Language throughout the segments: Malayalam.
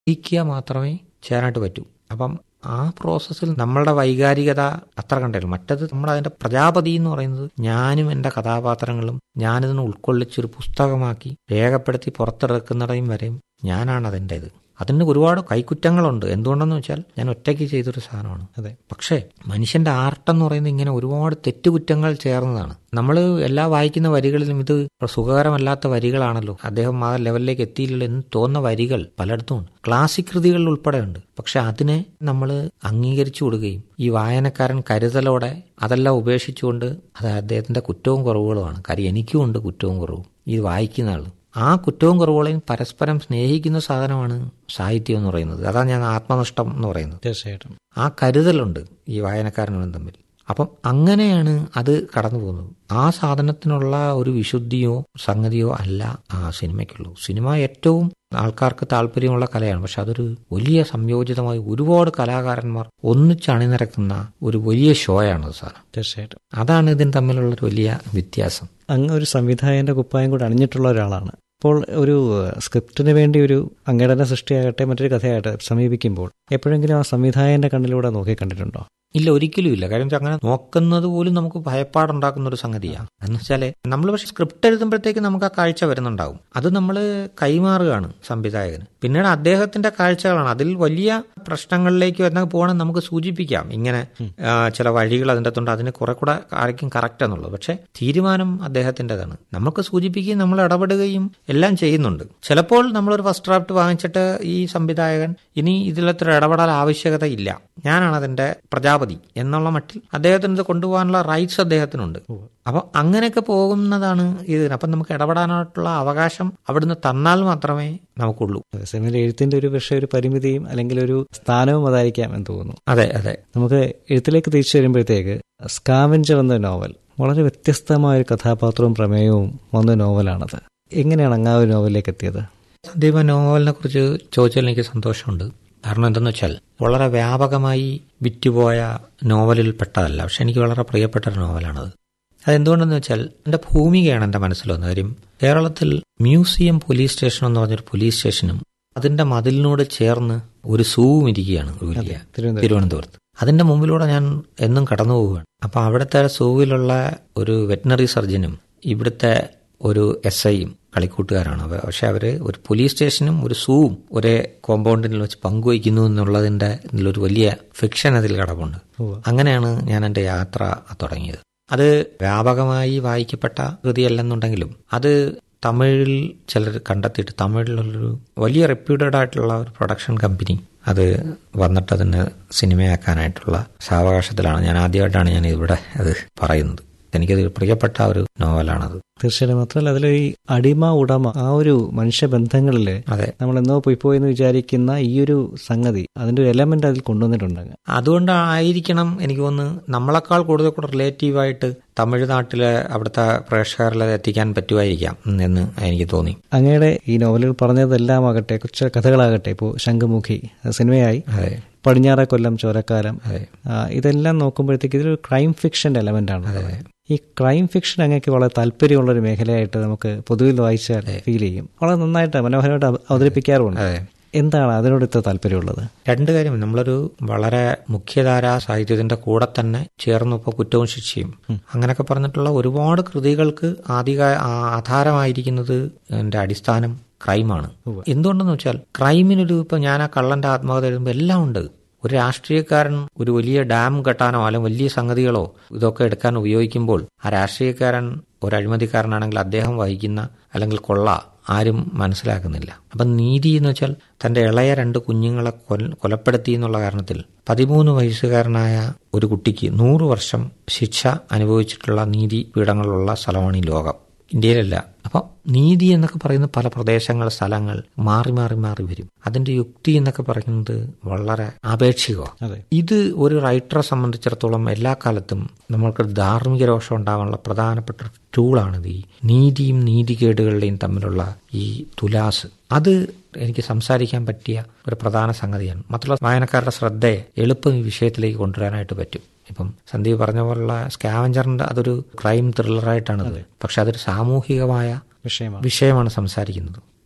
ഗ്രഹിക്കുക മാത്രമേ ചെയ്യാനായിട്ട് പറ്റൂ അപ്പം ആ പ്രോസസ്സിൽ നമ്മളുടെ വൈകാരികത അത്ര കണ്ടല്ലോ മറ്റത് നമ്മൾ അതിന്റെ പ്രജാപതി എന്ന് പറയുന്നത് ഞാനും എൻ്റെ കഥാപാത്രങ്ങളും ഞാനിതിനെ ഉൾക്കൊള്ളിച്ചൊരു പുസ്തകമാക്കി രേഖപ്പെടുത്തി പുറത്തിറക്കുന്നിടയും വരെയും ഞാനാണ് അതിൻ്റെ ഇത് അതിന് ഒരുപാട് കൈക്കുറ്റങ്ങളുണ്ട് എന്തുകൊണ്ടെന്ന് വെച്ചാൽ ഞാൻ ഒറ്റയ്ക്ക് ചെയ്തൊരു സാധനമാണ് അതെ പക്ഷേ മനുഷ്യന്റെ ആർട്ടെന്ന് പറയുന്നത് ഇങ്ങനെ ഒരുപാട് തെറ്റുകുറ്റങ്ങൾ ചേർന്നതാണ് നമ്മൾ എല്ലാ വായിക്കുന്ന വരികളിലും ഇത് സുഖകരമല്ലാത്ത വരികളാണല്ലോ അദ്ദേഹം ആ ലെവലിലേക്ക് എത്തിയില്ലല്ലോ എന്ന് തോന്നുന്ന വരികൾ പലയിടത്തും ഉണ്ട് ക്ലാസിക് കൃതികളിൽ ഉൾപ്പെടെ ഉണ്ട് പക്ഷെ അതിനെ നമ്മൾ അംഗീകരിച്ചു കൊടുക്കുകയും ഈ വായനക്കാരൻ കരുതലോടെ അതെല്ലാം ഉപേക്ഷിച്ചുകൊണ്ട് അത് അദ്ദേഹത്തിന്റെ കുറ്റവും കുറവുകളുമാണ് കാര്യം എനിക്കും ഉണ്ട് കുറ്റവും കുറവും ഇത് വായിക്കുന്ന ആൾ ആ കുറ്റവും കുറവുകളെയും പരസ്പരം സ്നേഹിക്കുന്ന സാധനമാണ് സാഹിത്യം എന്ന് പറയുന്നത് അതാണ് ഞാൻ ആത്മനഷ്ടം എന്ന് പറയുന്നത് തീർച്ചയായിട്ടും ആ കരുതലുണ്ട് ഈ വായനക്കാരനും തമ്മിൽ അപ്പം അങ്ങനെയാണ് അത് കടന്നു പോകുന്നത് ആ സാധനത്തിനുള്ള ഒരു വിശുദ്ധിയോ സംഗതിയോ അല്ല ആ സിനിമയ്ക്കുള്ളൂ സിനിമ ഏറ്റവും ആൾക്കാർക്ക് താല്പര്യമുള്ള കലയാണ് പക്ഷെ അതൊരു വലിയ സംയോജിതമായി ഒരുപാട് കലാകാരന്മാർ ഒന്നിച്ച് അണിനിരക്കുന്ന ഒരു വലിയ ഷോയാണ് അത് സാധനം തീർച്ചയായിട്ടും അതാണ് ഇതിന് തമ്മിലുള്ള ഒരു വലിയ വ്യത്യാസം അങ്ങ് ഒരു സംവിധായകന്റെ കുപ്പായം കൂടെ അണിഞ്ഞിട്ടുള്ള ഒരാളാണ് അപ്പോൾ ഒരു സ്ക്രിപ്റ്റിന് വേണ്ടി ഒരു അങ്ങയുടെ തന്നെ സൃഷ്ടിയാകട്ടെ മറ്റൊരു കഥയാകട്ടെ സമീപിക്കുമ്പോൾ എപ്പോഴെങ്കിലും ആ സംവിധായകന്റെ കണ്ണിലൂടെ നോക്കി കണ്ടിട്ടുണ്ടോ ഇല്ല ഒരിക്കലും ഇല്ല കാര്യം വെച്ചാൽ അങ്ങനെ നോക്കുന്നത് പോലും നമുക്ക് ഭയപ്പാടുണ്ടാക്കുന്ന ഒരു സംഗതിയാണ് എന്ന് വെച്ചാല് നമ്മൾ പക്ഷെ സ്ക്രിപ്റ്റ് എഴുതുമ്പോഴത്തേക്ക് നമുക്ക് ആ കാഴ്ച വരുന്നുണ്ടാവും അത് നമ്മൾ കൈമാറുകയാണ് സംവിധായകന് പിന്നീട് അദ്ദേഹത്തിന്റെ കാഴ്ചകളാണ് അതിൽ വലിയ പ്രശ്നങ്ങളിലേക്ക് വരുന്ന പോകണം നമുക്ക് സൂചിപ്പിക്കാം ഇങ്ങനെ ആ, ചില വഴികൾ അതിൻ്റെ അകത്തുണ്ട് അതിന് കുറെ കൂടെ ആയിരിക്കും കറക്റ്റ് എന്നുള്ളത് പക്ഷെ തീരുമാനം അദ്ദേഹത്തിൻ്റെതാണ് നമുക്ക് സൂചിപ്പിക്കുകയും നമ്മൾ ഇടപെടുകയും എല്ലാം ചെയ്യുന്നുണ്ട് ചിലപ്പോൾ നമ്മളൊരു ഫസ്റ്റ് ഡ്രാഫ്റ്റ് വാങ്ങിച്ചിട്ട് ഈ സംവിധായകൻ ഇനി ഇതിലത്ര ഇടപെടാൻ ആവശ്യകത ഇല്ല ഞാനാണ് അതിന്റെ പ്രജാപതി എന്നുള്ള മട്ടിൽ അദ്ദേഹത്തിന് ഇത് കൊണ്ടുപോകാനുള്ള റൈറ്റ്സ് അദ്ദേഹത്തിനുണ്ട് അപ്പോൾ അങ്ങനെയൊക്കെ പോകുന്നതാണ് ഇത് അപ്പം നമുക്ക് ഇടപെടാനായിട്ടുള്ള അവകാശം അവിടുന്ന് തന്നാൽ മാത്രമേ നമുക്കുള്ളൂ അതെ, സിനിമയിലെ എഴുത്തിന്റെ ഒരു പക്ഷേ ഒരു പരിമിതിയും അല്ലെങ്കിൽ ഒരു സ്ഥാനവും അതായിരിക്കാം എന്ന് തോന്നുന്നു അതെ അതെ നമുക്ക് എഴുത്തിലേക്ക് തിരിച്ചു വരുമ്പോഴത്തേക്ക് സ്കാവഞ്ചർ എന്ന നോവൽ വളരെ വ്യത്യസ്തമായ ഒരു കഥാപാത്രവും പ്രമേയവും വന്ന നോവലാണത് എങ്ങനെയാണ് അങ്ങ് ആ ഒരു നോവലിലേക്ക് എത്തിയത് സന്ദീപ നോവലിനെ കുറിച്ച് ചോദിച്ചാൽ എനിക്ക് സന്തോഷമുണ്ട് കാരണം എന്തെന്ന് വെച്ചാൽ വളരെ വ്യാപകമായി വിറ്റുപോയ നോവലിൽ പെട്ടതല്ല പക്ഷെ എനിക്ക് വളരെ പ്രിയപ്പെട്ട ഒരു നോവലാണത് അതെന്തുകൊണ്ടെന്ന് വെച്ചാൽ എൻ്റെ ഭൂമികയാണ് എൻ്റെ മനസ്സിൽ വന്ന കാര്യം കേരളത്തിൽ മ്യൂസിയം പോലീസ് സ്റ്റേഷൻ എന്ന് പറഞ്ഞൊരു പോലീസ് സ്റ്റേഷനും അതിന്റെ മതിലിനോട് ചേർന്ന് ഒരു സൂവും ഇരിക്കുകയാണ് ഒരു വലിയ തിരുവനന്തപുരം തിരുവനന്തപുരത്ത് അതിന്റെ മുമ്പിലൂടെ ഞാൻ എന്നും കടന്നു പോവുകയാണ് അപ്പൊ അവിടുത്തെ സൂവിലുള്ള ഒരു വെറ്റിനറി സർജനും ഇവിടുത്തെ ഒരു എസ് ഐയും കളിക്കൂട്ടുകാരാണ് അവ- പക്ഷെ അവര് ഒരു പോലീസ് സ്റ്റേഷനും ഒരു സൂവും ഒരേ കോമ്പൗണ്ടിൽ വെച്ച് പങ്കുവയ്ക്കുന്നു എന്നുള്ളതിന്റെ ഇതിലൊരു വലിയ ഫിക്ഷൻ അതിൽ കിടപ്പുണ്ട് ഉവ്വ്. അങ്ങനെയാണ് ഞാൻ എൻ്റെ യാത്ര തുടങ്ങിയത് അത് വ്യാപകമായി വായിക്കപ്പെട്ട കൃതിയല്ലെന്നുണ്ടെങ്കിലും അത് തമിഴിൽ ചിലർ കണ്ടെത്തിയിട്ട് തമിഴിലുള്ളൊരു വലിയ റെപ്യൂട്ടഡ് ആയിട്ടുള്ള ഒരു പ്രൊഡക്ഷൻ കമ്പനി അത് വന്നിട്ട് അതിനെ സിനിമയാക്കാനായിട്ടുള്ള സാവകാശത്തിലാണ് ഞാൻ ആദ്യമായിട്ടാണ് ഞാൻ ഇവിടെ അത് പറയുന്നത് എനിക്കത് പ്രിയപ്പെട്ട ഒരു നോവലാണത് തീർച്ചയായിട്ടും മാത്രമല്ല അതിൽ ഈ അടിമ ഉടമ ആ ഒരു മനുഷ്യബന്ധങ്ങളിൽ അതെ നമ്മൾ എന്നോ പോയി പോയെന്ന് വിചാരിക്കുന്ന ഈ ഒരു സംഗതി അതിന്റെ ഒരു എലമെന്റ് അതിൽ കൊണ്ടുവന്നിട്ടുണ്ട് അങ്ങ്. അതുകൊണ്ടായിരിക്കണം എനിക്ക് തോന്നുന്നു നമ്മളെക്കാൾ കൂടുതൽ കൂടെ റിലേറ്റീവായിട്ട് തമിഴ്നാട്ടിലെ അവിടുത്തെ പ്രേക്ഷകരിൽ അത് എത്തിക്കാൻ പറ്റുമായിരിക്കാം എന്ന് എനിക്ക് തോന്നി അങ്ങയുടെ ഈ നോവലുകൾ പറഞ്ഞതെല്ലാം ആകട്ടെ കൊച്ചു കഥകളാകട്ടെ ഇപ്പോൾ ശംഖുമുഖി അത് സിനിമയായി അതെ പടിഞ്ഞാറ കൊല്ലം ചോരക്കാലം അതെ ആ, ഇതെല്ലാം നോക്കുമ്പോഴത്തേക്ക് ഇതൊരു ക്രൈം ഫിക്ഷന്റെ എലമെന്റ് ആണ് അതെ ഈ ക്രൈം ഫിക്ഷൻ അങ്ങേക്ക് വളരെ താല്പര്യമുള്ള ഒരു മേഖലയായിട്ട് നമുക്ക് പൊതുവിൽ വായിച്ചാൽ ഫീൽ ചെയ്യും വളരെ നന്നായിട്ട് മനോഹരമായിട്ട് അവ- അവതരിപ്പിക്കാറുമുണ്ട് അതെ എന്താണ് അതിനോട് ഇത്ര താല്പര്യമുള്ളത് രണ്ട് കാര്യം നമ്മളൊരു വളരെ മുഖ്യധാരാ സാഹിത്യത്തിന്റെ കൂടെ തന്നെ ചേർന്ന് ഇപ്പോൾ കുറ്റവും ശിക്ഷയും അങ്ങനെയൊക്കെ പറഞ്ഞിട്ടുള്ള ഒരുപാട് കൃതികൾക്ക് ആധിക ആ- ആധാരമായിരിക്കുന്നത് എന്റെ അടിസ്ഥാനം ക്രൈമാണ് എന്തുകൊണ്ടെന്ന് വെച്ചാൽ ക്രൈമിനൊരു ഇപ്പൊ ഞാൻ ആ കള്ളന്റെ ആത്മകഥ എഴുതുമ്പോൾ എല്ലാം ഉണ്ട് ഒരു രാഷ്ട്രീയക്കാരൻ ഒരു വലിയ ഡാം കെട്ടാനോ അല്ലെങ്കിൽ വലിയ സംഗതികളോ ഇതൊക്കെ എടുക്കാൻ ഉപയോഗിക്കുമ്പോൾ ആ രാഷ്ട്രീയക്കാരൻ ഒരു അഴിമതിക്കാരനാണെങ്കിൽ അദ്ദേഹം വഹിക്കുന്ന അല്ലെങ്കിൽ കൊള്ള ആരും മനസ്സിലാക്കുന്നില്ല അപ്പം നീതി എന്ന് വെച്ചാൽ തന്റെ ഇളയ രണ്ട് കുഞ്ഞുങ്ങളെ കൊൽ- കൊലപ്പെടുത്തി എന്നുള്ള കാരണത്തിൽ പതിമൂന്ന് വയസ്സുകാരനായ ഒരു കുട്ടിക്ക് നൂറ് വർഷം ശിക്ഷ അനുഭവിച്ചിട്ടുള്ള നീതി പീഠങ്ങളുള്ള സ്ഥലമാണ് ഈ ലോകം ഇന്ത്യയിലല്ല അപ്പം നീതി എന്നൊക്കെ പറയുന്ന പല പ്രദേശങ്ങൾ സ്ഥലങ്ങൾ മാറി മാറി മാറി വരും അതിന്റെ യുക്തി എന്നൊക്കെ പറയുന്നത് വളരെ ആപേക്ഷികമാണ് അതെ ഇത് ഒരു റൈറ്ററെ സംബന്ധിച്ചിടത്തോളം എല്ലാ കാലത്തും നമ്മൾക്ക് ധാർമ്മിക രോഷം ഉണ്ടാകാനുള്ള പ്രധാനപ്പെട്ട ഒരു ടൂളാണിത് ഈ നീതിയും നീതികേടുകളുടെയും തമ്മിലുള്ള ഈ തുലാസ് അത് എനിക്ക് സംസാരിക്കാൻ പറ്റിയ ഒരു പ്രധാന സംഗതിയാണ് മാത്രമല്ല വായനക്കാരുടെ ശ്രദ്ധയെ എളുപ്പം ഈ വിഷയത്തിലേക്ക് കൊണ്ടുവരാനായിട്ട് പറ്റും ഇപ്പം സന്ദീപ് പറഞ്ഞ പോലുള്ള സ്കാവഞ്ചറിന്റെ അതൊരു ക്രൈം ത്രില്ലറായിട്ടാണ് പക്ഷെ അതൊരു സാമൂഹികമായ വിഷയമാണ് വിഷയമാണ് സംസാരിക്കുന്നത്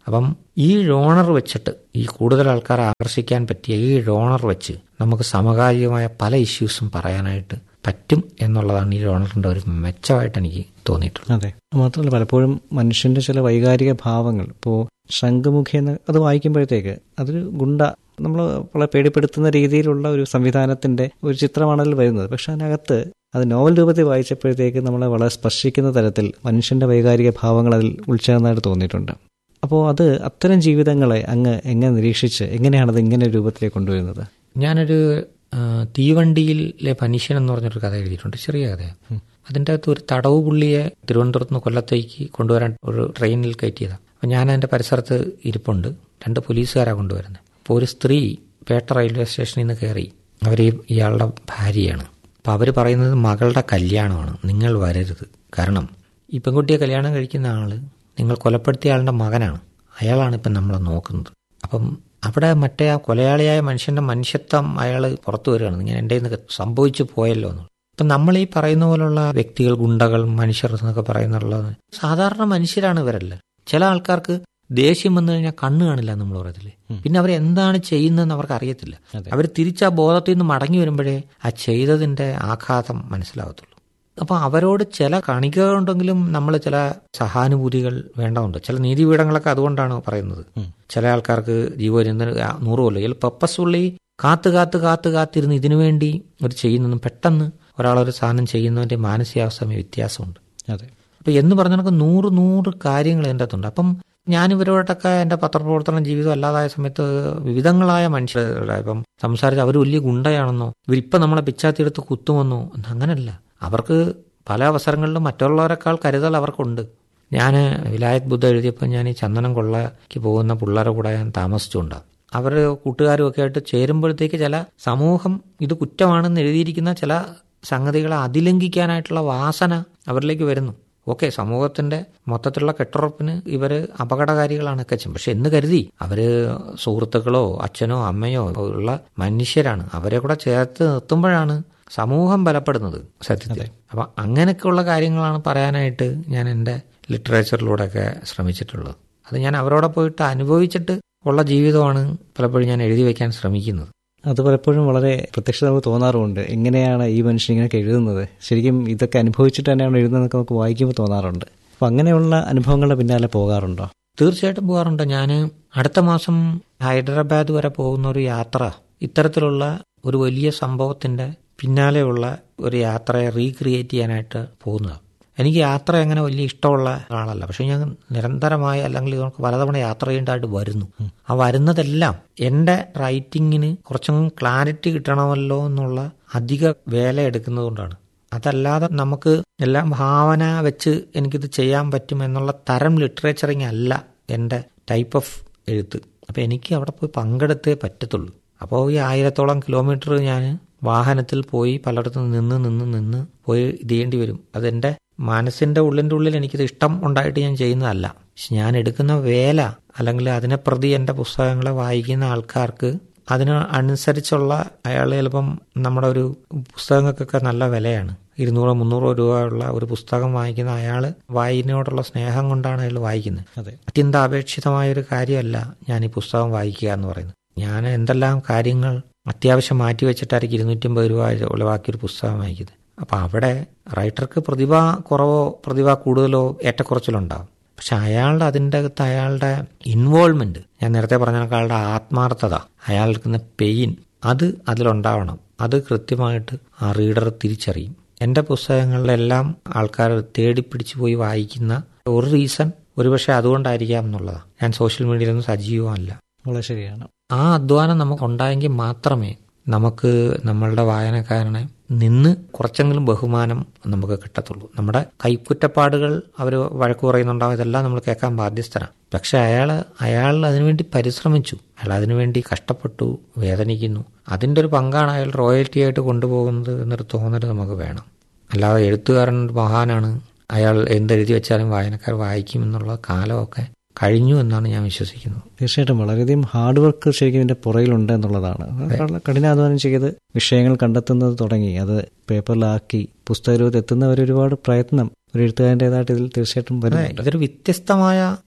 അപ്പം ഈ ജോണർ വെച്ചിട്ട് ഈ കൂടുതൽ ആൾക്കാരെ ആകർഷിക്കാൻ പറ്റിയ ഈ ജോണർ വെച്ച് നമുക്ക് സമകാലികമായ പല ഇഷ്യൂസും പറയാനായിട്ട് പറ്റും എന്നുള്ളതാണ് ഈ ജോണറിന്റെ ഒരു മെച്ചമായിട്ട് എനിക്ക് തോന്നിയിട്ടുള്ളത് അതെ മാത്രമല്ല പലപ്പോഴും മനുഷ്യന്റെ ചില വൈകാരിക ഭാവങ്ങൾ ഇപ്പോൾ ശംഖുമുഖി എന്ന് അത് വായിക്കുമ്പോഴത്തേക്ക് അതൊരു ഗുണ്ട നമ്മൾ വളരെ പേടിപ്പെടുത്തുന്ന രീതിയിലുള്ള ഒരു സംവിധാനത്തിന്റെ ഒരു ചിത്രമാണ് അതിൽ വരുന്നത് പക്ഷെ അതിനകത്ത് അത് നോവൽ രൂപത്തിൽ വായിച്ചപ്പോഴത്തേക്ക് നമ്മളെ വളരെ സ്പർശിക്കുന്ന തരത്തിൽ മനുഷ്യന്റെ വൈകാരിക ഭാവങ്ങൾ അതിൽ ഉൾച്ചേർന്നതായിട്ട് തോന്നിയിട്ടുണ്ട് അപ്പോൾ അത് അത്തരം ജീവിതങ്ങളെ അങ്ങ് എങ്ങനെ നിരീക്ഷിച്ച് എങ്ങനെയാണത് ഇങ്ങനെ ഒരു രൂപത്തിലേക്ക് കൊണ്ടുവരുന്നത് ഞാനൊരു ആ, തീവണ്ടിയിലെ മനുഷ്യൻ എന്ന് പറഞ്ഞൊരു കഥ എഴുതിയിട്ടുണ്ട് ചെറിയ കഥയാണ് അതിൻ്റെ അകത്ത് ഒരു തടവ് പുള്ളിയെ തിരുവനന്തപുരത്ത് നിന്ന് കൊല്ലത്തേക്ക് കൊണ്ടുവരാൻ ഒരു ട്രെയിനിൽ കയറ്റിയതാണ് അപ്പം ഞാൻ എൻ്റെ പരിസരത്ത് ഇരിപ്പുണ്ട് രണ്ട് പോലീസുകാരാണ് കൊണ്ടുവരുന്നത് അപ്പോൾ ഒരു സ്ത്രീ പേട്ട റെയിൽവേ സ്റ്റേഷനിൽ നിന്ന് കയറി അവർ ഇയാളുടെ ഭാര്യയാണ് അപ്പം അവർ പറയുന്നത് മകളുടെ കല്യാണമാണ് നിങ്ങൾ വരരുത് കാരണം ഈ പെൺകുട്ടിയെ കല്യാണം കഴിക്കുന്ന ആള് നിങ്ങൾ കൊലപ്പെടുത്തിയ ആളുടെ മകനാണ് അയാളാണ് ഇപ്പം നമ്മളെ നോക്കുന്നത് അപ്പം അവിടെ മറ്റേ ആ കൊലയാളിയായ മനുഷ്യന്റെ മനുഷ്യത്വം അയാൾ പുറത്തു വരികയാണ് ഇങ്ങനെ എൻ്റെ നിന്ന് സംഭവിച്ചു പോയല്ലോ എന്ന് അപ്പം നമ്മൾ ഈ പറയുന്ന പോലുള്ള വ്യക്തികൾ ഗുണ്ടകൾ മനുഷ്യർ എന്നൊക്കെ പറയുന്നുള്ളത് സാധാരണ മനുഷ്യരാണ് ഇവരല്ല ചില ആൾക്കാർക്ക് ദേഷ്യം വന്നു കഴിഞ്ഞാൽ കണ്ണ് കാണില്ല എന്ന് നമ്മൾ പറയത്തില്ലേ പിന്നെ അവർ എന്താണ് ചെയ്യുന്നതെന്ന് അവർക്ക് അറിയത്തില്ല അതെ. അവർ തിരിച്ച് ആ ബോധത്തിൽ നിന്ന് മടങ്ങി വരുമ്പോഴേ ആ ചെയ്തതിന്റെ ആഘാതം മനസ്സിലാവത്തുള്ളൂ അപ്പൊ അവരോട് ചില കണികകളുണ്ടെങ്കിലും നമ്മൾ ചില സഹാനുഭൂതികൾ വേണ്ടതുണ്ട് ചില നീതിപീഠങ്ങളൊക്കെ അതുകൊണ്ടാണ് പറയുന്നത് ഉം. ചില ആൾക്കാർക്ക് ജീവപര്യന്തം നൂറ് കൊല്ലം ഇതിൽ പർപ്പസ്ഫുള്ളി കാത്ത് കാത്ത് കാത്ത് കാത്തിരുന്ന് ഇതിനു വേണ്ടി ഒരു ചെയ്യുന്നതും പെട്ടെന്ന് ഒരാളൊരു സാധനം ചെയ്യുന്നതിന്റെ മാനസികാവസ്ഥ തമ്മിൽ വ്യത്യാസമുണ്ട് അതെ അപ്പൊ എന്ന് പറഞ്ഞ കണക്ക് നൂറ് നൂറ് കാര്യങ്ങൾ എൻ്റെ അകത്തുണ്ട് അപ്പം ഞാൻ ഇവരോടൊക്കെ എൻ്റെ പത്രപ്രവർത്തന ജീവിതം അല്ലാതായ സമയത്ത് വിവിധങ്ങളായ മനുഷ്യരുടെ ഇപ്പം സംസാരിച്ച് അവർ വലിയ ഗുണ്ടയാണെന്നോ ഇവരിപ്പം നമ്മളെ പിച്ചാത്തിയെടുത്ത് കുത്തുമെന്നോ എന്ന് അങ്ങനല്ല അവർക്ക് പല അവസരങ്ങളിലും മറ്റുള്ളവരെക്കാൾ കരുതൽ അവർക്കുണ്ട് ഞാൻ വിലായത് ബുദ്ധ എഴുതിയപ്പോൾ ഞാൻ ഈ ചന്ദനം കൊള്ളയ്ക്ക് പോകുന്ന പിള്ളേരെ കൂടെ ഞാൻ താമസിച്ചുകൊണ്ട് അവർ കൂട്ടുകാരും ഒക്കെ ആയിട്ട് ചേരുമ്പോഴത്തേക്ക് ചില സമൂഹം ഇത് കുറ്റമാണെന്ന് എഴുതിയിരിക്കുന്ന ചില സംഗതികളെ അതിലംഘിക്കാനായിട്ടുള്ള വാസന അവരിലേക്ക് വരുന്നു ഓക്കെ സമൂഹത്തിന്റെ മൊത്തത്തിലുള്ള കെട്ടുറപ്പിന് ഇവര് അപകടകാരികളാണൊക്കെ ചെയ്യും പക്ഷെ എന്ന് കരുതി അവര് സുഹൃത്തുക്കളോ അച്ഛനോ അമ്മയോ ഉള്ള മനുഷ്യരാണ് അവരെ കൂടെ ചേർത്ത് നിർത്തുമ്പോഴാണ് സമൂഹം ബലപ്പെടുന്നത് സത്യത്തിൽ അപ്പൊ അങ്ങനെയൊക്കെയുള്ള കാര്യങ്ങളാണ് പറയാനായിട്ട് ഞാൻ എൻ്റെ ലിറ്ററേച്ചറിലൂടെയൊക്കെ ശ്രമിച്ചിട്ടുള്ളത് അത് ഞാൻ അവരോടെ പോയിട്ട് അനുഭവിച്ചിട്ട് ഉള്ള ജീവിതമാണ് പലപ്പോഴും ഞാൻ എഴുതി വയ്ക്കാൻ ശ്രമിക്കുന്നത് അത് പലപ്പോഴും വളരെ പ്രത്യക്ഷത നമുക്ക് തോന്നാറുമുണ്ട് എങ്ങനെയാണ് ഈ മനുഷ്യൻ ഇങ്ങനെയൊക്കെ എഴുതുന്നത് ശരിക്കും ഇതൊക്കെ അനുഭവിച്ചിട്ട് തന്നെയാണ് എഴുതുന്നതൊക്കെ നമുക്ക് വായിക്കുമ്പോൾ തോന്നാറുണ്ട് അപ്പം അങ്ങനെയുള്ള അനുഭവങ്ങളുടെ പിന്നാലെ പോകാറുണ്ടോ തീർച്ചയായിട്ടും പോകാറുണ്ട് ഞാൻ അടുത്ത മാസം ഹൈദരാബാദ് വരെ പോകുന്ന ഒരു യാത്ര ഇത്തരത്തിലുള്ള ഒരു വലിയ സംഭവത്തിന്റെ പിന്നാലെയുള്ള ഒരു യാത്രയെ റീക്രിയേറ്റ് ചെയ്യാനായിട്ട് പോകുന്നതാണ് എനിക്ക് യാത്ര അങ്ങനെ വലിയ ഇഷ്ടമുള്ള ആളല്ല പക്ഷെ ഞാൻ നിരന്തരമായി അല്ലെങ്കിൽ നമുക്ക് പലതവണ യാത്ര ചെയ്യേണ്ടതായിട്ട് വരുന്നു ആ വരുന്നതെല്ലാം എൻ്റെ റൈറ്റിങ്ങിന് കുറച്ചും ക്ലാരിറ്റി കിട്ടണമല്ലോ എന്നുള്ള അധിക വേല എടുക്കുന്നതുകൊണ്ടാണ് അതല്ലാതെ നമുക്ക് എല്ലാം ഭാവന വെച്ച് എനിക്കിത് ചെയ്യാൻ പറ്റും എന്നുള്ള തരം ലിറ്ററേച്ചറിങ് അല്ല എൻ്റെ ടൈപ്പ് ഓഫ് എഴുത്ത് അപ്പോൾ എനിക്ക് അവിടെ പോയി പങ്കെടുത്തേ പറ്റത്തുള്ളൂ അപ്പോൾ ഈ ആയിരത്തോളം കിലോമീറ്റർ ഞാൻ വാഹനത്തിൽ പോയി പലയിടത്തും നിന്ന് നിന്ന് നിന്ന് പോയി ഇത് ചെയ്യേണ്ടി വരും അതെൻ്റെ മനസ്സിൻ്റെ ഉള്ളിൻ്റെ ഉള്ളിൽ എനിക്കിത് ഇഷ്ടം ഉണ്ടായിട്ട് ഞാൻ ചെയ്യുന്നതല്ല പക്ഷെ ഞാൻ എടുക്കുന്ന വേല അല്ലെങ്കിൽ അതിനെ പ്രതി എൻ്റെ പുസ്തകങ്ങളെ വായിക്കുന്ന ആൾക്കാർക്ക് അതിന് അനുസരിച്ചുള്ള അയാൾ ചിലപ്പം നമ്മുടെ ഒരു പുസ്തകങ്ങൾക്കൊക്കെ നല്ല വിലയാണ് ഇരുന്നൂറോ മുന്നൂറോ രൂപയുള്ള ഒരു പുസ്തകം വായിക്കുന്ന അയാൾ വായനയോടുള്ള സ്നേഹം കൊണ്ടാണ് അയാൾ വായിക്കുന്നത് അതെ അത്യന്താപേക്ഷിതമായ ഒരു കാര്യമല്ല ഞാൻ ഈ പുസ്തകം വായിക്കുക എന്ന് പറയുന്നത് ഞാൻ എന്തെല്ലാം കാര്യങ്ങൾ അത്യാവശ്യം മാറ്റി വെച്ചിട്ടായിരിക്കും ഇരുന്നൂറ്റമ്പത് രൂപ ഉളവാക്കിയൊരു പുസ്തകം വായിക്കുന്നത് അപ്പം അവിടെ റൈറ്റർക്ക് പ്രതിഭ കുറവോ പ്രതിഭ കൂടുതലോ ഏറ്റക്കുറച്ചിലോ ഉണ്ടാവും പക്ഷെ അയാളുടെ അതിൻ്റെ അകത്ത് അയാളുടെ ഇൻവോൾവ്മെന്റ് ഞാൻ നേരത്തെ പറഞ്ഞ കണക്ക് അയാളുടെ ആത്മാർത്ഥത അയാൾക്ക് പെയിൻ അത് അതിലുണ്ടാവണം അത് കൃത്യമായിട്ട് ആ റീഡർ തിരിച്ചറിയും എൻ്റെ പുസ്തകങ്ങളിലെല്ലാം ആൾക്കാർ തേടിപ്പിടിച്ചു പോയി വായിക്കുന്ന ഒരു റീസൺ ഒരുപക്ഷെ അതുകൊണ്ടായിരിക്കാം എന്നുള്ളതാണ് ഞാൻ സോഷ്യൽ മീഡിയയിലൊന്നും സജീവമല്ല വളരെ ശരിയാണ് ആ അധ്വാനം നമുക്ക് ഉണ്ടായെങ്കിൽ മാത്രമേ നമുക്ക് നമ്മളുടെ വായനക്കാരനെ നിന്ന് കുറച്ചെങ്കിലും ബഹുമാനം നമുക്ക് കിട്ടത്തുള്ളൂ നമ്മുടെ കൈക്കുറ്റപ്പാടുകൾ അവർ വഴക്ക് പറയുന്നുണ്ടാവും ഇതെല്ലാം നമ്മൾ കേൾക്കാൻ ബാധ്യസ്ഥനാണ് പക്ഷെ അയാൾ അയാൾ അതിനുവേണ്ടി പരിശ്രമിച്ചു അയാൾ അതിനുവേണ്ടി കഷ്ടപ്പെട്ടു വേദനിക്കുന്നു അതിൻ്റെ ഒരു പങ്കാണ് അയാൾ റോയൽറ്റി ആയിട്ട് കൊണ്ടുപോകുന്നത് എന്നൊരു തോന്നൽ നമുക്ക് വേണം അല്ലാതെ എഴുത്തുകാരൻ ഒരു മഹാനാണ് അയാൾ എന്തെഴുതി വെച്ചാലും വായനക്കാർ വായിക്കും എന്നുള്ള കാലമൊക്കെ കഴിഞ്ഞു എന്നാണ് ഞാൻ വിശ്വസിക്കുന്നത് തീർച്ചയായിട്ടും വളരെയധികം ഹാർഡ് വർക്ക് ശരിക്കും ഇതിന്റെ പുറകിലുണ്ട് എന്നുള്ളതാണ് വളരെ കഠിനാധ്വാനം ചെയ്ത് വിഷയങ്ങൾ കണ്ടെത്തുന്നത് തുടങ്ങി അത് പേപ്പറിലാക്കി പുസ്തക രൂപത്തിൽ എത്തുന്നവരെ ഒരുപാട് പ്രയത്നം ഒരു എഴുത്തുകാരൻ്റെതായിട്ട് ഇതിൽ തീർച്ചയായിട്ടും അതെ വരുന്നുണ്ട് ഇതൊരു വ്യത്യസ്തമായ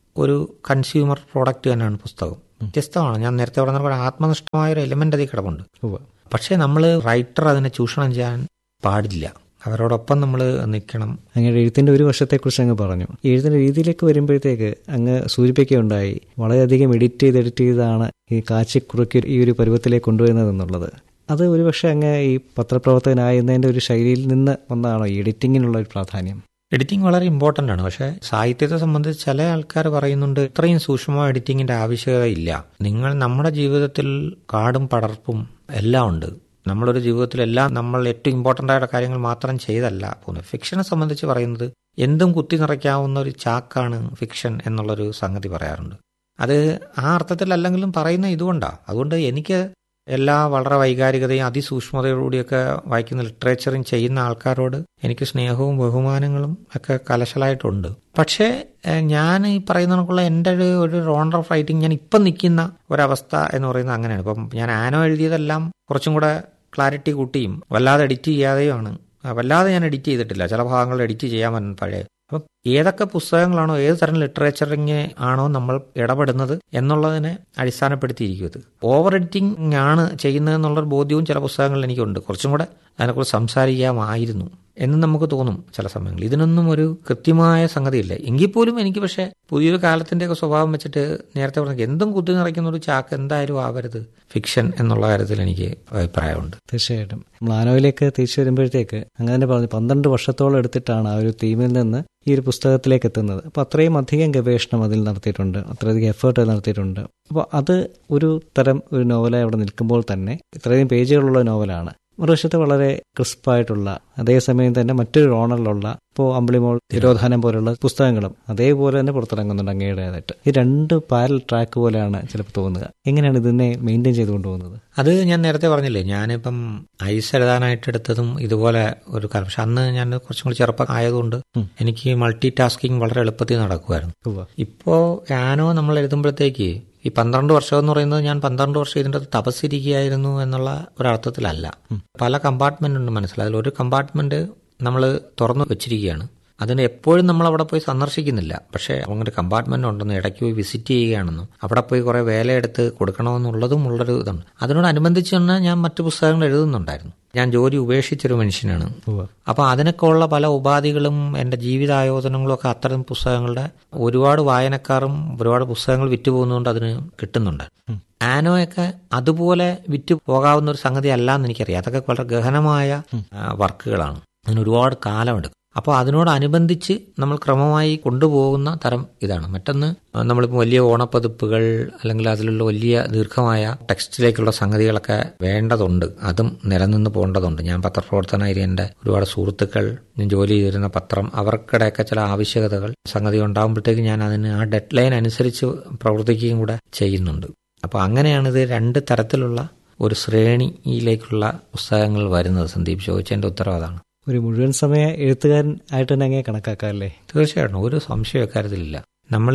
ഒരു കൺസ്യൂമർ പ്രോഡക്റ്റ് തന്നെയാണ് പുസ്തകം വ്യത്യസ്തമാണ് ഞാൻ നേരത്തെ പറഞ്ഞ പോലെ ആത്മനിഷ്ഠമായ ഒരു എലിമെന്റ് അതിൽ കിടപ്പുണ്ട് ഉവ്വ്. പക്ഷേ നമ്മൾ റൈറ്റർ അതിനെ ചൂഷണം ചെയ്യാൻ പാടില്ല അവരോടൊപ്പം നമ്മൾ നിൽക്കണം അങ്ങയുടെ എഴുത്തിന്റെ ഒരു വർഷത്തെക്കുറിച്ച് അങ്ങ് പറഞ്ഞു എഴുത്തിന്റെ രീതിയിലേക്ക് വരുമ്പോഴത്തേക്ക് അങ്ങ് സൂചിപ്പിക്കുകയുണ്ടായി വളരെയധികം എഡിറ്റ് ചെയ്ത് എഡിറ്റ് ചെയ്താണ് ഈ കാച്ചിക്കുറുക്കി ഈ ഒരു പരുവത്തിലേക്ക് കൊണ്ടുവരുന്നത് എന്നുള്ളത് അത് ഒരുപക്ഷെ അങ്ങ് ഈ പത്രപ്രവർത്തകനായിരുന്നതിന്റെ ഒരു ശൈലിയിൽ നിന്ന് വന്നതാണോ ഈ എഡിറ്റിങ്ങിനുള്ള ഒരു പ്രാധാന്യം എഡിറ്റിംഗ് വളരെ ഇമ്പോർട്ടന്റ് ആണ് പക്ഷേ സാഹിത്യത്തെ സംബന്ധിച്ച് ചില ആൾക്കാർ പറയുന്നുണ്ട് ഇത്രയും സൂക്ഷ്മമായ എഡിറ്റിംഗിന്റെ ആവശ്യകത ഇല്ല നിങ്ങൾ നമ്മുടെ ജീവിതത്തിൽ കാടും പടർപ്പും എല്ലാം ഉണ്ട് നമ്മളൊരു ജീവിതത്തിൽ എല്ലാം നമ്മൾ ഏറ്റവും ഇമ്പോർട്ടൻ്റ് ആയ കാര്യങ്ങൾ മാത്രം ചെയ്തല്ല പോകുന്നത് ഫിക്ഷനെ സംബന്ധിച്ച് പറയുന്നത് എന്തും കുത്തി നിറയ്ക്കാവുന്ന ഒരു ചാക്കാണ് ഫിക്ഷൻ എന്നുള്ളൊരു സംഗതി പറയാറുണ്ട് അത് ആ അർത്ഥത്തിലല്ലെങ്കിലും പറയുന്ന ഇതുകൊണ്ടാണ് അതുകൊണ്ട് എനിക്ക് എല്ലാ വളരെ വൈകാരികതയും അതിസൂക്ഷ്മതയോടുകൂടിയൊക്കെ വായിക്കുന്ന ലിറ്ററേച്ചറും ചെയ്യുന്ന ആൾക്കാരോട് എനിക്ക് സ്നേഹവും ബഹുമാനങ്ങളും ഒക്കെ കലശലായിട്ടുണ്ട് പക്ഷേ ഏഹ്, ഞാൻ ഈ പറയുന്ന കണക്കുള്ള എൻ്റെ ഒരു ഒരു റോണ്ടർ ഓഫ് റൈറ്റിംഗ് ഞാൻ ഇപ്പം നിൽക്കുന്ന ഒരവസ്ഥ എന്ന് പറയുന്നത് അങ്ങനെയാണ് ഇപ്പം ഞാൻ ആനോ എഴുതിയതെല്ലാം കുറച്ചും കൂടെ ക്ലാരിറ്റി കൂട്ടിയും വല്ലാതെ എഡിറ്റ് ചെയ്യാതെയുമാണ് ആ, വല്ലാതെ ഞാൻ എഡിറ്റ് ചെയ്തിട്ടില്ല ചില ഭാഗങ്ങൾ എഡിറ്റ് ചെയ്യാൻ പറ്റും പഴയ അപ്പം ഏതൊക്കെ പുസ്തകങ്ങളാണോ ഏത് തരം ലിറ്ററേച്ചറിങ് ആണോ നമ്മൾ ഇടപെടുന്നത് എന്നുള്ളതിനെ അടിസ്ഥാനപ്പെടുത്തിയിരിക്കും ഇത് ഓവർ എഡിറ്റിംഗ് ആണ് ചെയ്യുന്നതെന്നുള്ളൊരു ബോധ്യവും ചില പുസ്തകങ്ങളിൽ എനിക്കുണ്ട് കുറച്ചും കൂടെ അതിനെക്കുറിച്ച് സംസാരിക്കാമായിരുന്നു എന്ന് നമുക്ക് തോന്നും ചില സമയങ്ങളിൽ ഇതിനൊന്നും ഒരു കൃത്യമായ സംഗതിയില്ല എങ്കിൽ പോലും എനിക്ക് പക്ഷേ പുതിയൊരു കാലത്തിൻ്റെയൊക്കെ സ്വഭാവം വെച്ചിട്ട് നേരത്തെ പറഞ്ഞ എന്തും കുത്തി നിറയ്ക്കുന്ന ഒരു ചാക്ക് എന്തായാലും ആവരുത് ഫിക്ഷൻ എന്നുള്ള കാര്യത്തിൽ എനിക്ക് അഭിപ്രായമുണ്ട് തീർച്ചയായിട്ടും മ്ലാനോയിലേക്ക് തിരിച്ചു വരുമ്പോഴത്തേക്ക് അങ്ങനെ തന്നെ പറഞ്ഞു പന്ത്രണ്ട് വർഷത്തോളം എടുത്തിട്ടാണ് ആ ഒരു തീമിൽ നിന്ന് ഈ ഒരു പുസ്തകത്തിലേക്ക് എത്തുന്നത് അപ്പോൾ അത്രയും അധികം ഗവേഷണം അതിൽ നടത്തിയിട്ടുണ്ട് അത്രയധികം എഫേർട്ട് നടത്തിയിട്ടുണ്ട് അപ്പോൾ അത് ഒരു തരം ഒരു നോവലായി അവിടെ നിൽക്കുമ്പോൾ തന്നെ ഇത്രയും പേജുകളുള്ള നോവലാണ് മറുവശത്ത് വളരെ ക്രിസ്പായിട്ടുള്ള അതേസമയം തന്നെ മറ്റൊരു റോണറിലുള്ള ഇപ്പോൾ അമ്പിളിമോൾ തിരോധാനം പോലുള്ള പുസ്തകങ്ങളും അതേപോലെ തന്നെ പുറത്തിറങ്ങുന്നുണ്ട് അങ്ങയുടേതായിട്ട് ഈ രണ്ട് പാരൽ ട്രാക്ക് പോലെയാണ് ചിലപ്പോൾ തോന്നുക എങ്ങനെയാണ് ഇതിനെ മെയിൻറ്റെയിൻ ചെയ്ത് കൊണ്ടുപോകുന്നത് അത് ഞാൻ നേരത്തെ പറഞ്ഞില്ലേ ഞാനിപ്പം ഐസ് എഴുതാനായിട്ട് എടുത്തതും ഇതുപോലെ ഒരു കാലം പക്ഷെ അന്ന് ഞാൻ കുറച്ചും കൂടി ചെറുപ്പം ആയതുകൊണ്ട് എനിക്ക് മൾട്ടി ടാസ്കിങ് വളരെ എളുപ്പത്തിൽ നടക്കുമായിരുന്നു ഉവ്വ. ഇപ്പോ ഞാനോ നമ്മൾ എഴുതുമ്പോഴത്തേക്ക് ഈ പന്ത്രണ്ട് വർഷം എന്ന് പറയുന്നത് ഞാൻ പന്ത്രണ്ട് വർഷം ഇതിൻ്റെ അകത്ത് തപസ്സിരിക്കുകയായിരുന്നു എന്നുള്ള ഒരർത്ഥത്തിലല്ല പല കമ്പാർട്ട്മെന്റ് ഉണ്ട് മനസ്സിലായി അതിൽ ഒരു കമ്പാർട്ട്മെന്റ് നമ്മൾ തുറന്നു വെച്ചിരിക്കുകയാണ് അതിന് എപ്പോഴും നമ്മൾ അവിടെ പോയി സന്ദർശിക്കുന്നില്ല പക്ഷേ അങ്ങനെ കമ്പാർട്ട്മെന്റ് ഉണ്ടെന്ന് ഇടയ്ക്ക് പോയി വിസിറ്റ് ചെയ്യുകയാണെന്നും അവിടെ പോയി കുറെ വേലയെടുത്ത് കൊടുക്കണമെന്നുള്ളതും ഉള്ളൊരു ഇതുണ്ട് അതിനോടനുബന്ധിച്ച് തന്നെ ഞാൻ മറ്റു പുസ്തകങ്ങൾ എഴുതുന്നുണ്ടായിരുന്നു ഞാൻ ജോലി ഉപേക്ഷിച്ചൊരു മനുഷ്യനാണ് ഉവ്വ. അപ്പൊ അതിനൊക്കെ ഉള്ള പല ഉപാധികളും എന്റെ ജീവിതായോധനങ്ങളും ഒക്കെ അത്തരം പുസ്തകങ്ങളുടെ ഒരുപാട് വായനക്കാരും ഒരുപാട് പുസ്തകങ്ങൾ വിറ്റുപോകുന്നതുകൊണ്ട് അതിന് കിട്ടുന്നുണ്ട് ആനോയൊക്കെ അതുപോലെ വിറ്റ് പോകാവുന്ന ഒരു സംഗതി അല്ല എന്ന് എനിക്കറിയാം അതൊക്കെ വളരെ ഗഹനമായ ആ, വർക്കുകളാണ് അതിന് ഒരുപാട് കാലമെടുക്കും അപ്പോൾ അതിനോടനുബന്ധിച്ച് നമ്മൾ ക്രമമായി കൊണ്ടുപോകുന്ന തരം ഇതാണ് മറ്റൊന്ന് നമ്മളിപ്പോൾ വലിയ ഓണപ്പതിപ്പുകൾ അല്ലെങ്കിൽ അതിലുള്ള വലിയ ദീർഘമായ ടെക്സ്റ്റിലേക്കുള്ള സംഗതികളൊക്കെ വേണ്ടതുണ്ട് അതും നിലനിന്ന് പോകേണ്ടതുണ്ട് ഞാൻ പത്രപ്രവർത്തനായി എൻ്റെ ഒരുപാട് സുഹൃത്തുക്കൾ ഞാൻ ജോലി ചെയ്തിരുന്ന പത്രം അവർക്കിടെയൊക്കെ ചില ആവശ്യകതകൾ സംഗതി ഉണ്ടാകുമ്പോഴത്തേക്ക് ഞാൻ അതിന് ആ ഡെഡ് ലൈൻ അനുസരിച്ച് പ്രവർത്തിക്കുകയും കൂടെ ചെയ്യുന്നുണ്ട് അപ്പോൾ അങ്ങനെയാണിത് രണ്ട് തരത്തിലുള്ള ഒരു ശ്രേണിയിലേക്കുള്ള പുസ്തകങ്ങൾ വരുന്നത് സന്ദീപ് ചോദിച്ചതിൻ്റെ ഉത്തരവ് അതാണ് ഒരു മുഴുവൻ സമയ എഴുത്തുകാരൻ ആയിട്ട് തന്നെ അങ്ങനെ കണക്കാക്കാം അല്ലേ തീർച്ചയായിട്ടും ഒരു സംശയം ഇക്കാര്യത്തിലില്ല നമ്മൾ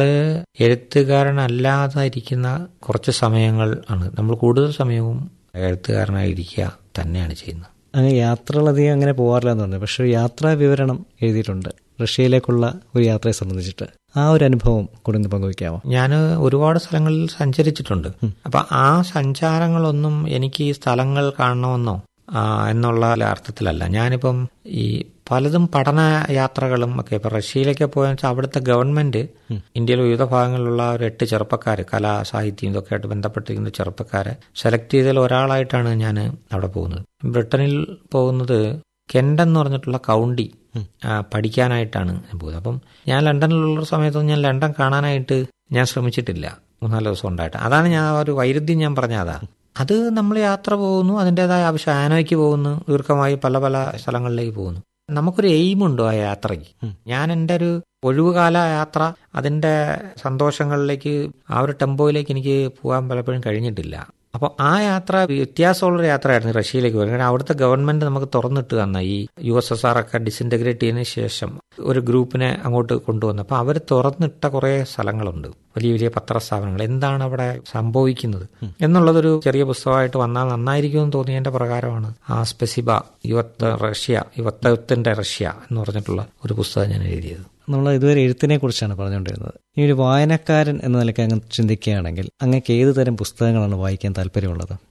എഴുത്തുകാരനല്ലാതെ ഇരിക്കുന്ന കുറച്ച് സമയങ്ങൾ ആണ് നമ്മൾ കൂടുതൽ സമയവും എഴുത്തുകാരനായിരിക്കുക തന്നെയാണ് ചെയ്യുന്നത് അങ്ങ് യാത്രകളധികം അങ്ങനെ പോകാറില്ല എന്ന് പറഞ്ഞു പക്ഷെ ഒരു യാത്രാ വിവരണം എഴുതിയിട്ടുണ്ട് റഷ്യയിലേക്കുള്ള ഒരു യാത്രയെ സംബന്ധിച്ചിട്ട് ആ ഒരു അനുഭവം കൂടെ ഒന്ന് പങ്കുവയ്ക്കാമോ ഞാൻ ഒരുപാട് സ്ഥലങ്ങളിൽ സഞ്ചരിച്ചിട്ടുണ്ട് അപ്പൊ ആ സഞ്ചാരങ്ങളൊന്നും എനിക്ക് ഈ സ്ഥലങ്ങൾ കാണണമെന്നോ ആ, എന്നുള്ള അർത്ഥത്തിലല്ല ഞാനിപ്പം ഈ പലതും പഠന യാത്രകളും ഒക്കെ ഇപ്പൊ റഷ്യയിലൊക്കെ പോയെന്ന് വെച്ചാൽ അവിടുത്തെ ഗവൺമെന്റ് ഇന്ത്യയിലെ വിവിധ ഭാഗങ്ങളിലുള്ള ഒരു എട്ട് ചെറുപ്പക്കാർ കലാ സാഹിത്യം ഇതൊക്കെ ആയിട്ട് ബന്ധപ്പെട്ടിരിക്കുന്ന ചെറുപ്പക്കാരെ സെലക്ട് ചെയ്തതിൽ ഒരാളായിട്ടാണ് ഞാൻ അവിടെ പോകുന്നത് ബ്രിട്ടനിൽ പോകുന്നത് കെൻഡ് എന്ന് പറഞ്ഞിട്ടുള്ള കൗണ്ടി ആ, പഠിക്കാനായിട്ടാണ് ഞാൻ പോകുന്നത് അപ്പം ഞാൻ ലണ്ടനിലുള്ള സമയത്തൊന്നും ഞാൻ ലണ്ടൻ കാണാനായിട്ട് ഞാൻ ശ്രമിച്ചിട്ടില്ല മൂന്നാല് ദിവസം ഉണ്ടായിട്ട് അതാണ് ഞാൻ ആ ഒരു വൈരുദ്ധ്യം ഞാൻ പറഞ്ഞ അതാ അത് നമ്മൾ യാത്ര പോകുന്നു അതിൻ്റെതായ ആവശ്യം ആനോയ്ക്ക് പോകുന്നു ദീർഘമായി പല പല സ്ഥലങ്ങളിലേക്ക് പോകുന്നു നമുക്കൊരു എയിമുണ്ടോ ആ യാത്രയ്ക്ക് ഞാൻ എൻ്റെ ഒരു ഒഴിവുകാല യാത്ര അതിൻ്റെ സന്തോഷങ്ങളിലേക്ക് ആ ഒരു ടെമ്പോയിലേക്ക് എനിക്ക് പോകാൻ പലപ്പോഴും കഴിഞ്ഞിട്ടില്ല അപ്പോൾ ആ യാത്ര വ്യത്യാസമുള്ളൊരു യാത്രയായിരുന്നു റഷ്യയിലേക്ക് പോകുന്നത് കാരണം അവിടുത്തെ ഗവൺമെന്റ് നമുക്ക് തുറന്നിട്ട് തന്ന ഈ യു എസ് എസ് ആർ ഒക്കെ ഡിസിൻറ്റഗ്രേറ്റ് ചെയ്തതിന് ശേഷം ഒരു ഗ്രൂപ്പിനെ അങ്ങോട്ട് കൊണ്ടുവന്നു അപ്പോൾ അവർ തുറന്നിട്ട കുറേ സ്ഥലങ്ങളുണ്ട് വലിയ വലിയ പത്രസ്ഥാപനങ്ങൾ എന്താണ് അവിടെ സംഭവിക്കുന്നത് എന്നുള്ളതൊരു ചെറിയ പുസ്തകമായിട്ട് വന്നാൽ നന്നായിരിക്കുമെന്ന് തോന്നിയതിന്റെ പ്രകാരമാണ് ആ സ്പെസിബ യുവത്ത് റഷ്യ യുവത്വത്തിന്റെ റഷ്യ എന്ന് പറഞ്ഞിട്ടുള്ള ഒരു പുസ്തകം ഞാൻ എഴുതിയത് നമ്മൾ ഇതുവരെ എഴുത്തിനെ കുറിച്ചാണ് പറഞ്ഞുകൊണ്ടിരുന്നത് ഈ ഒരു വായനക്കാരൻ എന്ന നിലയ്ക്ക് അങ്ങ് ചിന്തിക്കുകയാണെങ്കിൽ അങ്ങക്ക് ഏത് തരം പുസ്തകങ്ങളാണ് വായിക്കാൻ താല്പര്യമുള്ളത്